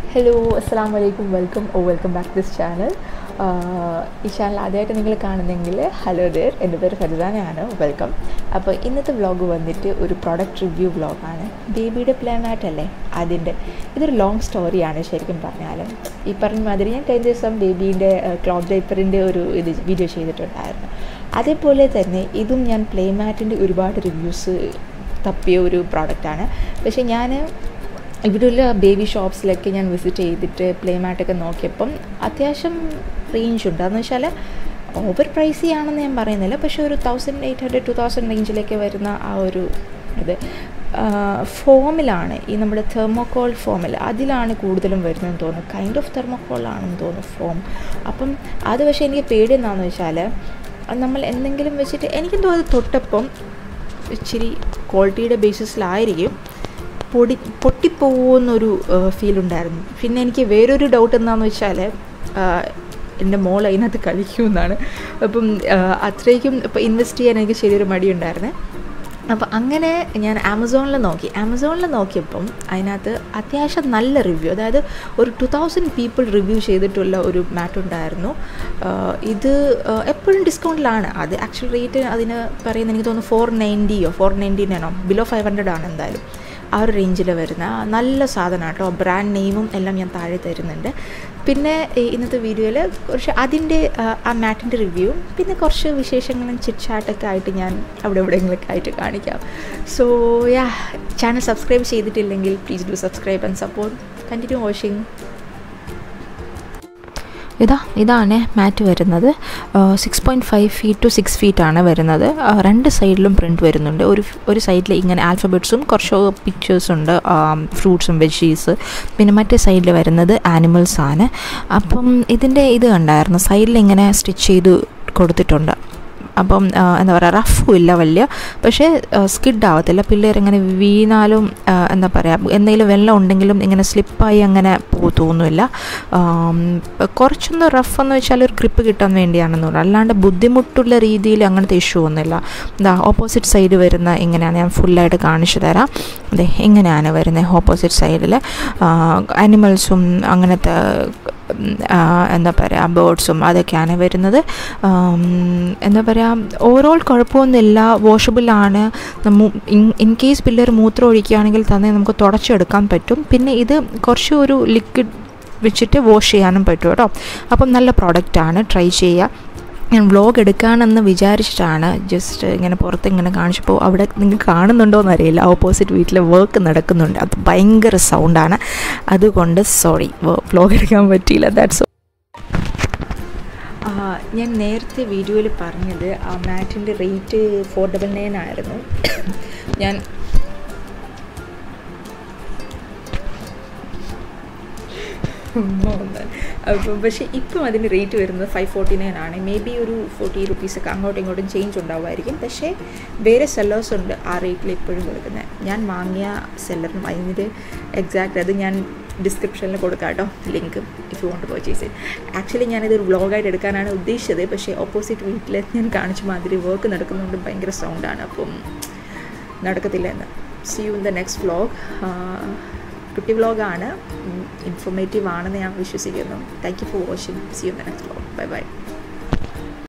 hello അസ്സാം വലൈക്കും welcome ഓ വെൽക്കം ബാക്ക് ദിസ് ചാനൽ ഈ ചാനൽ ആദ്യമായിട്ട് നിങ്ങൾ കാണുന്നെങ്കിൽ ഹലോ ദേർ എൻ്റെ പേര് ഫരിദാനയാണ് വെൽക്കം അപ്പോൾ ഇന്നത്തെ വ്ളോഗ് വന്നിട്ട് ഒരു പ്രോഡക്റ്റ് റിവ്യൂ വ്ളോഗാണ് ബേബിയുടെ പ്ലാനായിട്ടല്ലേ അതിൻ്റെ ഇതൊരു ലോങ് സ്റ്റോറിയാണ് ശരിക്കും പറഞ്ഞാൽ ഈ പറഞ്ഞ മാതിരി ഞാൻ കഴിഞ്ഞ ദിവസം ബേബീൻ്റെ ക്ലോത്ത് ഡൈപ്പറിൻ്റെ ഒരു ഇത് വീഡിയോ ചെയ്തിട്ടുണ്ടായിരുന്നു അതേപോലെ തന്നെ ഇതും ഞാൻ പ്ലേ മാറ്റിൻ്റെ ഒരുപാട് റിവ്യൂസ് തപ്പിയ ഒരു പ്രോഡക്റ്റാണ് പക്ഷേ ഞാൻ ഇവിടെയുള്ള ബേബി ഷോപ്സിലൊക്കെ ഞാൻ വിസിറ്റ് ചെയ്തിട്ട് പ്ലേ മാറ്റൊക്കെ നോക്കിയപ്പം അത്യാവശ്യം റേഞ്ച് ഉണ്ട് അതെന്ന് വെച്ചാൽ ഓവർ പ്രൈസി ആണെന്ന് ഞാൻ പറയുന്നില്ല പക്ഷേ ഒരു thousand eight hundred to thousand റേഞ്ചിലേക്ക് വരുന്ന ആ ഒരു ഇത് ഫോമിലാണ് ഈ നമ്മുടെ തെർമോക്കോൾ ഫോമിൽ അതിലാണ് കൂടുതലും വരുന്നതെന്ന് തോന്നുന്നു കൈൻഡ് ഓഫ് തെർമോക്കോൾ ആണെന്ന് തോന്നുന്നു ഫോം അപ്പം അത് പക്ഷേ എനിക്ക് പേടി എന്താണെന്ന് വെച്ചാൽ നമ്മൾ എന്തെങ്കിലും വെച്ചിട്ട് എനിക്കും തോന്നുന്നത് തൊട്ടപ്പം ഇച്ചിരി ക്വാളിറ്റിയുടെ ബേസിസിലായിരിക്കും പൊടി പൊട്ടിപ്പോകുന്നൊരു ഫീൽ ഉണ്ടായിരുന്നു പിന്നെ എനിക്ക് വേറൊരു ഡൗട്ട് എന്താണെന്ന് വെച്ചാൽ എൻ്റെ മോൾ അതിനകത്ത് കളിക്കുമെന്നാണ് അപ്പം അത്രയ്ക്കും ഇപ്പോൾ ഇൻവെസ്റ്റ് ചെയ്യാൻ എനിക്ക് ശരിയൊരു മടിയുണ്ടായിരുന്നേ അപ്പോൾ അങ്ങനെ ഞാൻ ആമസോണിൽ നോക്കി ആമസോണിൽ നോക്കിയപ്പം അതിനകത്ത് അത്യാവശ്യം നല്ല റിവ്യൂ അതായത് ഒരു ടു തൗസൻഡ് പീപ്പിൾ റിവ്യൂ ചെയ്തിട്ടുള്ള ഒരു മാറ്റ് ഉണ്ടായിരുന്നു ഇത് എപ്പോഴും ഡിസ്കൗണ്ടിലാണ് അത് ആക്ച്വൽ റേറ്റ് അതിന് പറയുന്നത് എനിക്ക് തോന്നുന്നു ഫോർ നയൻറ്റിയോ ഫോർ നയൻറ്റീനാണോ ബിലോ ഫൈവ് ഹൺഡ്രഡ് ആണ് എന്തായാലും ആ ഒരു റേഞ്ചിൽ വരുന്ന നല്ല സാധനം കേട്ടോ ബ്രാൻഡ് നെയിമും എല്ലാം ഞാൻ താഴെ തരുന്നുണ്ട് പിന്നെ ഇന്നത്തെ വീഡിയോയിൽ കുറച്ച് അതിൻ്റെ ആ മാറ്റിൻ്റെ റിവ്യൂ പിന്നെ കുറച്ച് വിശേഷങ്ങളും ചിറ്റ്ചാട്ടൊക്കെ ആയിട്ട് ഞാൻ അവിടെ എവിടെയെങ്കിലൊക്കെ ആയിട്ട് കാണിക്കാം സോ യാ ചാനൽ സബ്സ്ക്രൈബ് ചെയ്തിട്ടില്ലെങ്കിൽ please do subscribe and support continue watching ഇതാ ഇതാണ് മാറ്റ് വരുന്നത് six point five feet to six feet ആണ് വരുന്നത് രണ്ട് സൈഡിലും പ്രിൻറ്റ് വരുന്നുണ്ട് ഒരു ഒരു സൈഡിൽ ഇങ്ങനെ ആൽഫബറ്റ്സും കുറച്ച് പിക്ചേഴ്സും ഉണ്ട് ഫ്രൂട്ട്സും വെജീസ് പിന്നെ മറ്റേ സൈഡിൽ വരുന്നത് ആനിമൽസ് ആണ് അപ്പം ഇതിൻ്റെ ഇത് കണ്ടായിരുന്നു സൈഡിൽ ഇങ്ങനെ സ്റ്റിച്ച് ചെയ്ത് കൊടുത്തിട്ടുണ്ട് അപ്പം എന്താ പറയുക റഫും ഇല്ല വലിയ പക്ഷേ സ്കിഡ് ആവത്തില്ല പിള്ളേർ ഇങ്ങനെ വീണാലും എന്താ പറയുക എന്തെങ്കിലും വെള്ളം ഉണ്ടെങ്കിലും ഇങ്ങനെ സ്ലിപ്പായി അങ്ങനെ തോന്നുന്നില്ല കുറച്ചൊന്ന് റഫ് എന്ന് വെച്ചാൽ ഒരു ഗ്രിപ്പ് കിട്ടാൻ വേണ്ടിയാണെന്ന് പറഞ്ഞു അല്ലാണ്ട് ബുദ്ധിമുട്ടുള്ള രീതിയിൽ അങ്ങനത്തെ ഇഷ്യൂ ഒന്നുമില്ല എന്താ ഓപ്പോസിറ്റ് സൈഡ് വരുന്ന ഇങ്ങനെയാണ് ഞാൻ ഫുള്ളായിട്ട് കാണിച്ചു തരാം അതെ ഇങ്ങനെയാണ് വരുന്നത് ഓപ്പോസിറ്റ് സൈഡിൽ ആനിമൽസും അങ്ങനത്തെ എന്താ പറയുക ബേർഡ്സും അതൊക്കെയാണ് വരുന്നത് എന്താ പറയുക ഓവറോൾ കുഴപ്പമൊന്നുമില്ല വാഷബിളാണ് ഇൻ കേസ് പിള്ളേർ മൂത്രം ഒഴിക്കുകയാണെങ്കിൽ തന്നെ നമുക്ക് തുടച്ചെടുക്കാൻ പറ്റും പിന്നെ ഇത് കുറച്ച് ഒരു ലിക്വിഡ് വെച്ചിട്ട് വാഷ് ചെയ്യാനും പറ്റും കേട്ടോ അപ്പം നല്ല പ്രോഡക്റ്റാണ് ട്രൈ ചെയ്യുക ഞാൻ വ്ളോഗ് എടുക്കാമെന്ന് വിചാരിച്ചിട്ടാണ് ജസ്റ്റ് ഇങ്ങനെ പുറത്ത് ഇങ്ങനെ കാണിച്ചപ്പോൾ അവിടെ നിങ്ങൾ കാണുന്നുണ്ടോ എന്നറിയില്ല ഓപ്പോസിറ്റ് വീട്ടിൽ വർക്ക് നടക്കുന്നുണ്ട് അത് ഭയങ്കര സൗണ്ടാണ് അതുകൊണ്ട് സോറി വ്ളോഗ് എടുക്കാൻ പറ്റിയില്ല ദാറ്റ്സ് ഞാൻ നേരത്തെ വീഡിയോയിൽ പറഞ്ഞത് ആ മാറ്റിൻ്റെ റേറ്റ് ഫോർ ഡബിൾ നയൻ ആയിരുന്നു ഞാൻ അപ്പോൾ പക്ഷേ ഇപ്പം അതിൻ്റെ റേറ്റ് വരുന്നത് ഫൈവ് ഫോർട്ടി നയൻ ആണ് മേ ബി ഒരു ഫോർട്ടി റുപ്പീസൊക്കെ അങ്ങോട്ടും ഇങ്ങോട്ടും ചേഞ്ച് ഉണ്ടാവുമായിരിക്കും പക്ഷേ വേറെ സെല്ലേഴ്സ് ഉണ്ട് ആ റേറ്റിൽ ഇപ്പോഴും കൊടുക്കുന്നത് ഞാൻ വാങ്ങിയ സെല്ലറിനും അതിൻ്റെ എക്സാക്റ്റ് അത് ഞാൻ ഡിസ്ക്രിപ്ഷനിൽ കൊടുക്കാം കേട്ടോ link if you want purchase it actually ഞാനിതൊരു വ്ളോഗായിട്ട് എടുക്കാനാണ് ഉദ്ദേശിച്ചത് പക്ഷേ ഓപ്പോസിറ്റ് വീട്ടിൽ ഞാൻ കാണിച്ച മാതിരി വർക്ക് നടക്കുന്നതുകൊണ്ട് ഭയങ്കര സൗണ്ടാണ് അപ്പം നടക്കത്തില്ല എന്ന് see you in the next vlog കുട്ടി വ്ളോഗാണ് ഇൻഫോർമേറ്റീവ് ആണെന്ന് ഞാൻ വിശ്വസിക്കുന്നു thank you for watching see you the next vlog bye by